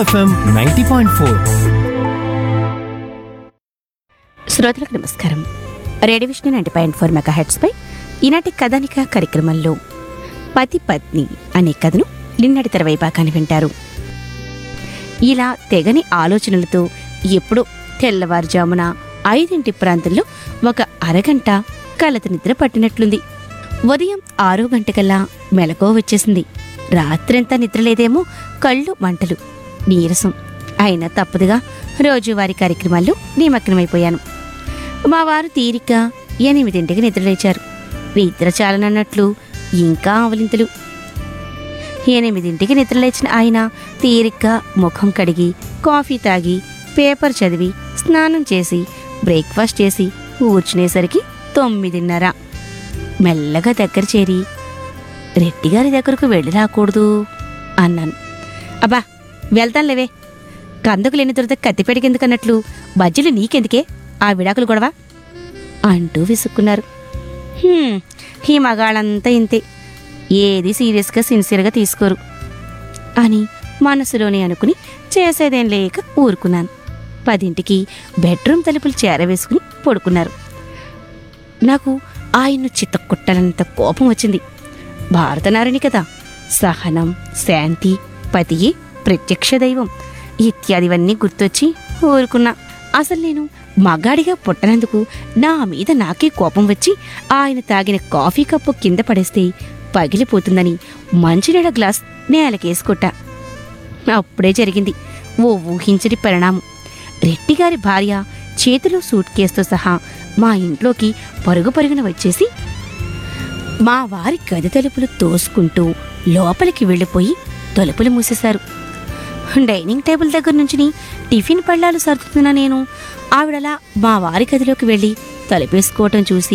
FM ninety point four శ్రోతలకు నమస్కారం radio Vishnu ninety point four mega హెడ్స్పై ఈనాటి కథానిక కార్యక్రమంలో పతి పత్ని అనే కథను నిన్నటి తెరవై భాగాన్ని వింటారు ఇలా తెగని ఆలోచనలతో ఎప్పుడో తెల్లవారుజామున ఐదింటి ప్రాంతంలో ఒక అరగంట కలత నిద్ర పట్టినట్లుంది ఉదయం ఆరో గంటకల్లా మెలకువ వచ్చేసింది రాత్రంతా నిద్రలేదేమో కళ్ళు మంటలు నీరసం అయినా తప్పదుగా రోజువారీ కార్యక్రమాల్లో నిమగ్నమైపోయాను మా వారు తీరిక ఎనిమిదింటికి నిద్రలేచారు నిద్ర చాలనన్నట్లు ఇంకా ఆవలింతలు ఎనిమిదింటికి నిద్రలేచిన ఆయన తీరిగ్గా ముఖం కడిగి కాఫీ తాగి పేపర్ చదివి స్నానం చేసి బ్రేక్ఫాస్ట్ చేసి కూర్చునేసరికి తొమ్మిదిన్నర మెల్లగా దగ్గర చేరి రెడ్డిగారి దగ్గరకు వెళ్ళి రాకూడదు అన్నాను అబ్బా వెళ్తానులేవే కందుకు లేని దొరికితే కత్తిపెడికెందుకన్నట్లు బజ్జీలు నీకెందుకే ఆ విడాకులు గొడవ అంటూ విసుక్కున్నారు "హ్మ్, ఈ మగాళ్ళంతా ఇంతే ఏది సీరియస్గా సిన్సియర్గా తీసుకోరు అని మనసులోనే అనుకుని చేసేదేం లేక ఊరుకున్నాను పదింటికి బెడ్రూమ్ తలుపులు చేరవేసుకుని పడుకున్నారు నాకు ఆయన్ను చిత్తకుట్టనంత కోపం వచ్చింది భారతనారిని కదా సహనం శాంతి పతియే ప్రత్యక్ష దైవం ఇత్యాదివన్నీ గుర్తొచ్చి ఊరుకున్నా అసలు నేను మగాడిగా పుట్టనందుకు నా మీద నాకే కోపం వచ్చి ఆయన తాగిన కాఫీ కప్పు కింద పడేస్తే పగిలిపోతుందని మంచినీళ్ళ గ్లాస్ నేలకేసుకొట్టా అప్పుడే జరిగింది ఓ ఊహించని పరిణామం రెడ్డిగారి భార్య చేతిలో సూట్ కేసుతో సహా మా ఇంట్లోకి పరుగు పరుగున వచ్చేసి మా వారి గది తలుపులు తోసుకుంటూ లోపలికి వెళ్ళిపోయి తలుపులు మూసేశారు డైనింగ్ టేబుల్ దగ్గర నుంచి టిఫిన్ పళ్ళాలు సర్దుతున్న నేను ఆవిడలా మా వారి గదిలోకి వెళ్ళి తలుపేసుకోవటం చూసి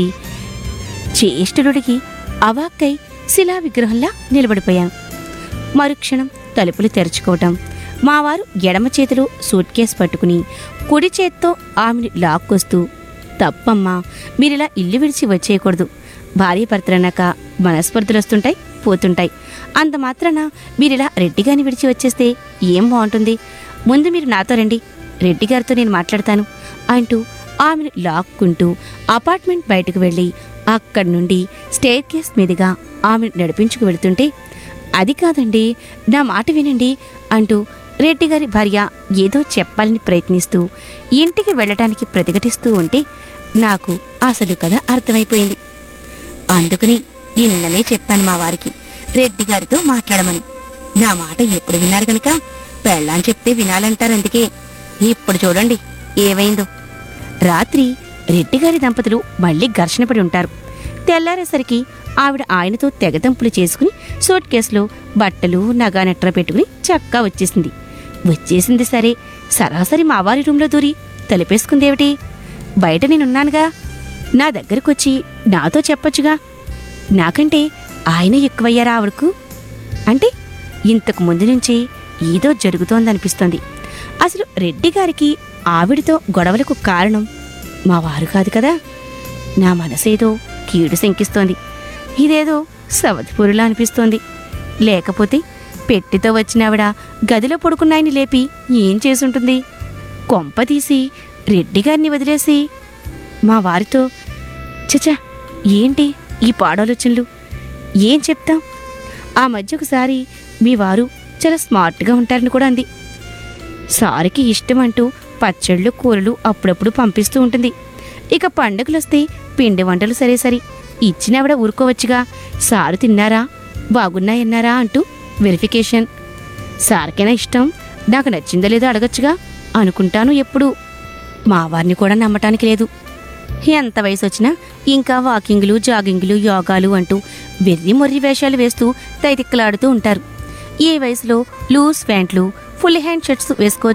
చేష్టలుడికి అవాక్కై శిలా విగ్రహంలా నిలబడిపోయాను మరుక్షణం తలుపులు తెరుచుకోవటం మా వారు ఎడమ చేతిలో సూట్ కేస్ పట్టుకుని కుడి చేత్తో ఆమెను లాక్కొస్తూ తప్పమ్మా మీరిలా ఇల్లు విడిచి వచ్చేయకూడదు భార్య భర్తలన్నాక మనస్పర్ధలు వస్తుంటాయి పోతుంటాయి అంత మాత్రాన మీరిలా రెడ్డిగాని విడిచి వచ్చేస్తే ఏం బాగుంటుంది ముందు మీరు నాతో రండి రెడ్డి గారితో నేను మాట్లాడతాను అంటూ ఆమెను లాక్కుంటూ అపార్ట్మెంట్ బయటకు వెళ్ళి అక్కడి నుండి స్టేర్ కేస్ మీదుగా ఆమెను నడిపించుకు వెళుతుంటే అది కాదండి నా మాట వినండి అంటూ రెడ్డి గారి భార్య ఏదో చెప్పాలని ప్రయత్నిస్తూ ఇంటికి వెళ్ళటానికి ప్రతిఘటిస్తూ ఉంటే నాకు అసలు కథ అర్థమైపోయింది అందుకని నిన్ననే చెప్పాను మా వారికి రెడ్డి గారితో మాట్లాడమని నా మాట ఎప్పుడు విన్నారు గనుక పెళ్ళాని చెప్తే వినాలంటారు అందుకే ఇప్పుడు చూడండి ఏమైందో రాత్రి రెడ్డిగారి దంపతులు మళ్ళీ ఘర్షణ పడి ఉంటారు తెల్లారేసరికి ఆవిడ ఆయనతో తెగదంపులు చేసుకుని సూట్ కేసులో బట్టలు నగానట్ర పెట్టుకుని చక్కా వచ్చేసింది వచ్చేసింది సరే సరాసరి మా వారి రూంలో దూరి తలుపేసుకుందేమిటి బయట నేనున్నానుగా నా దగ్గరకొచ్చి నాతో చెప్పొచ్చుగా నాకంటే ఆయన ఎక్కువయ్యారా ఆవిడకు అంటే ఇంతకు ముందు నుంచి ఏదో జరుగుతోందనిపిస్తోంది అసలు రెడ్డి గారికి ఆవిడతో గొడవలకు కారణం మా వారు కాదు కదా నా మనసేదో కీడు శంకిస్తోంది ఇదేదో సవతిపూరిలా అనిపిస్తోంది లేకపోతే పెట్టితో వచ్చినావిడ గదిలో పడుకున్నాయని లేపి ఏం చేసుంటుంది కొంప తీసి రెడ్డి గారిని వదిలేసి మా వారితో చచా ఏంటి ఈ పాడాలోచనలు ఏం చెప్తాం ఆ మధ్య ఒకసారి మీ వారు చాలా స్మార్ట్గా ఉంటారని కూడా అంది సారికి ఇష్టం అంటూ పచ్చళ్ళు కూరలు అప్పుడప్పుడు పంపిస్తూ ఉంటుంది ఇక పండుగలు వస్తే పిండి వంటలు సరే సరి ఇచ్చినవిడ ఊరుకోవచ్చుగా సారు తిన్నారా బాగున్నాయన్నారా అంటూ వెరిఫికేషన్ సార్కైనా ఇష్టం నాకు నచ్చిందో లేదో అడగచ్చుగా అనుకుంటాను ఎప్పుడు మా వారిని కూడా నమ్మటానికి లేదు ఎంత వయసు వచ్చినా ఇంకా వాకింగ్లు జాగింగ్లు యోగాలు అంటూ వెర్రి మొర్రి వేషాలు వేస్తూ తైతిక్కలాడుతూ ఉంటారు ఈ వయసులో లూజ్ ప్యాంట్లు ఫుల్ హ్యాండ్ షర్ట్స్ వేసుకో